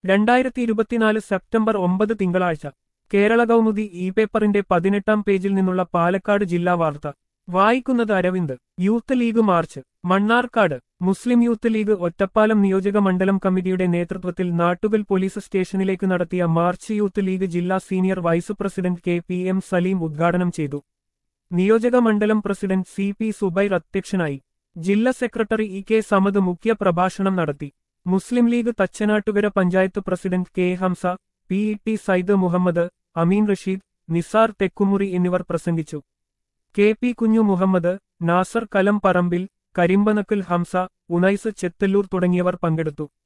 രണ്ടായിരത്തി ഇരുപത്തിനാല് സെപ്റ്റംബർ ഒമ്പത് തിങ്കളാഴ്ച കേരള കൗമുദി ഇ പേപ്പറിന്റെ പതിനെട്ടാം പേജിൽ നിന്നുള്ള പാലക്കാട് ജില്ലാ വാർത്ത വായിക്കുന്നത് Aravind youth league march Mannarkkad Muslim youth league Ottapalam നിയോജക മണ്ഡലം കമ്മിറ്റിയുടെ നേതൃത്വത്തിൽ നാട്ടുകൽ പോലീസ് സ്റ്റേഷനിലേക്ക് നടത്തിയ മാർച്ച് യൂത്ത് ലീഗ് ജില്ലാ senior vice president K P M Saleem ഉദ്ഘാടനം ചെയ്തു നിയോജക മണ്ഡലം പ്രസിഡന്റ് സി പി സുബൈർ അധ്യക്ഷനായി ജില്ലാ സെക്രട്ടറി ഇ കെ സമദ് മുഖ്യ പ്രഭാഷണം നടത്തി Muslim league Thachanattukara panchayat president K Hamza P E T Said Muhammad Ameen Rasheed Nisar Thekkumuri എന്നിവർ പ്രസംഗിച്ചു കെ പി കുഞ്ഞു മുഹമ്മദ് നാസർ കലം പറമ്പിൽ കരിമ്പനക്കൽ ഹംസ ഉനൈസ് ചെത്തല്ലൂർ തുടങ്ങിയവർ പങ്കെടുത്തു